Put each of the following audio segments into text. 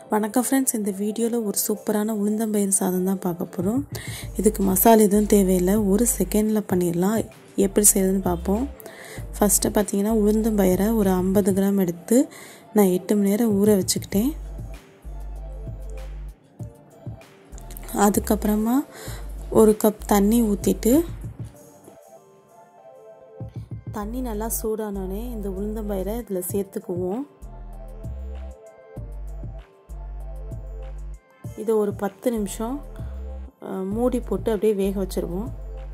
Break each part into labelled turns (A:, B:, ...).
A: வணக்கம் ஃப்ரெண்ட்ஸ் இந்த வீடியோவில் ஒரு சூப்பரான உளுந்தம்பயிறு சாதம் தான் பார்க்க போகிறோம் இதுக்கு மசாலா எதுவும் தேவையில்லை ஒரு செகண்டில் பண்ணிடலாம் எப்படி செய்கிறதுன்னு பார்ப்போம் ஃபஸ்ட்டு பார்த்தீங்கன்னா உளுந்தம்பயிரை ஒரு ஐம்பது கிராம் எடுத்து நான் எட்டு மணி நேரம் ஊற வச்சுக்கிட்டேன் அதுக்கப்புறமா ஒரு கப் தண்ணி ஊற்றிட்டு தண்ணி நல்லா சூடானோடனே இந்த உளுந்தம்பயிரை இதில் சேர்த்துக்குவோம் இதை ஒரு பத்து நிமிஷம் மூடி போட்டு அப்படியே வேக வச்சுருவோம்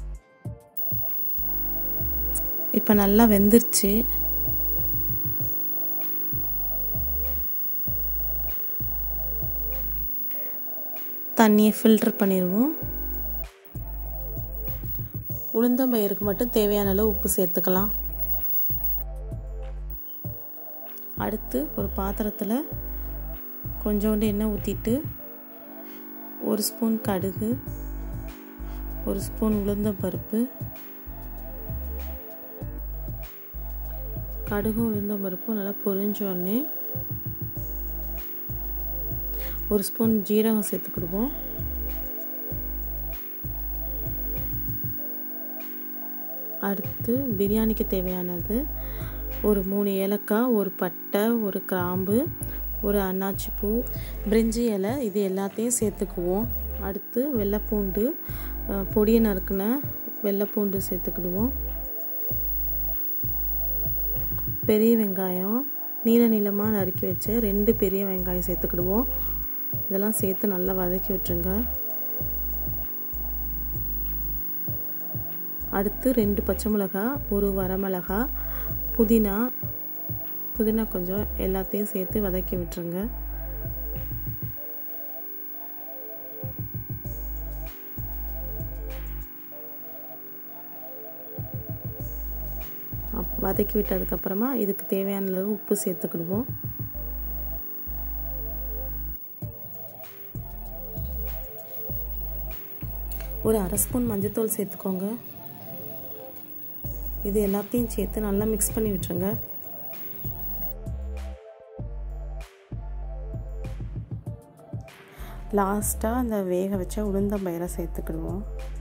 A: இப்போ நல்லா வெந்துருச்சு தண்ணியை ஃபில்டர் பண்ணிடுவோம் உளுந்தம்பயிருக்கு மட்டும் தேவையான அளவு உப்பு சேர்த்துக்கலாம் அடுத்து ஒரு பாத்திரத்தில் கொஞ்சோண்டு எண்ணெய் ஊற்றிட்டு ஒரு ஸ்பூன் கடுகு ஒரு ஸ்பூன் உளுந்த பருப்பு கடுகு உளுந்த பருப்பு நல்லா பொரிஞ்சோடனே ஒரு ஸ்பூன் ஜீரகம் சேர்த்துக்கிடுவோம் அடுத்து பிரியாணிக்கு தேவையானது ஒரு மூணு ஏலக்காய் ஒரு பட்டை ஒரு கிராம்பு ஒரு அன்னாச்சி பூ பிரிஞ்சி இலை இது எல்லாத்தையும் சேர்த்துக்குவோம் அடுத்து வெள்ளைப்பூண்டு பொடியை நறுக்கின வெள்ளைப்பூண்டு சேர்த்துக்கிடுவோம் பெரிய வெங்காயம் நீல நீளமாக நறுக்கி வச்சு ரெண்டு பெரிய வெங்காயம் சேர்த்துக்கிடுவோம் இதெல்லாம் சேர்த்து நல்லா வதக்கி விட்டுருங்க அடுத்து ரெண்டு பச்சை மிளகா ஒரு வரமிளகா புதினா புதினா கொஞ்சம் எல்லாத்தையும் சேர்த்து வதக்கி விட்டுருங்க வதக்கி விட்டதுக்கப்புறமா இதுக்கு தேவையான அளவு உப்பு சேர்த்துக்கிடுவோம் ஒரு அரை ஸ்பூன் மஞ்சத்தூள் சேர்த்துக்கோங்க இது எல்லாத்தையும் சேர்த்து நல்லா மிக்ஸ் பண்ணி விட்டுருங்க லாஸ்ட்டாக அந்த வேக வச்ச உளுந்தம்பயிரை சேர்த்துக்கிடுவோம்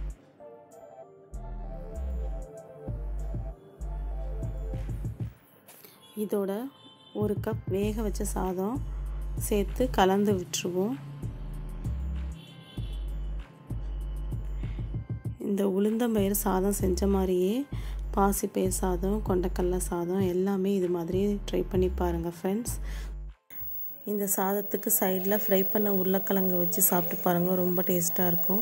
A: இதோட ஒரு கப் வேக வச்ச சாதம் சேர்த்து கலந்து விட்டுருவோம் இந்த உளுந்தம்பயிறு சாதம் செஞ்ச மாதிரியே பாசிப்பயிர் சாதம் கொண்டக்கடலை சாதம் எல்லாமே இது மாதிரி ட்ரை பண்ணி பாருங்கள் ஃப்ரெண்ட்ஸ் இந்த சாதத்துக்கு சைடில் ஃப்ரை பண்ண உருளைக்கிழங்கு வச்சு சாப்பிட்டு பாருங்கள் ரொம்ப டேஸ்ட்டாக இருக்கும்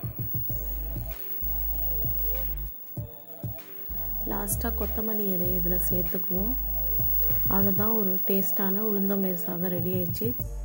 A: லாஸ்ட்டாக கொத்தமல்லி இலையை இதில் சேர்த்துக்குவோம் அவ்வளோதான் ஒரு டேஸ்ட்டான உளுந்தம்பயிர் சாதம் ரெடி ஆயிடுச்சு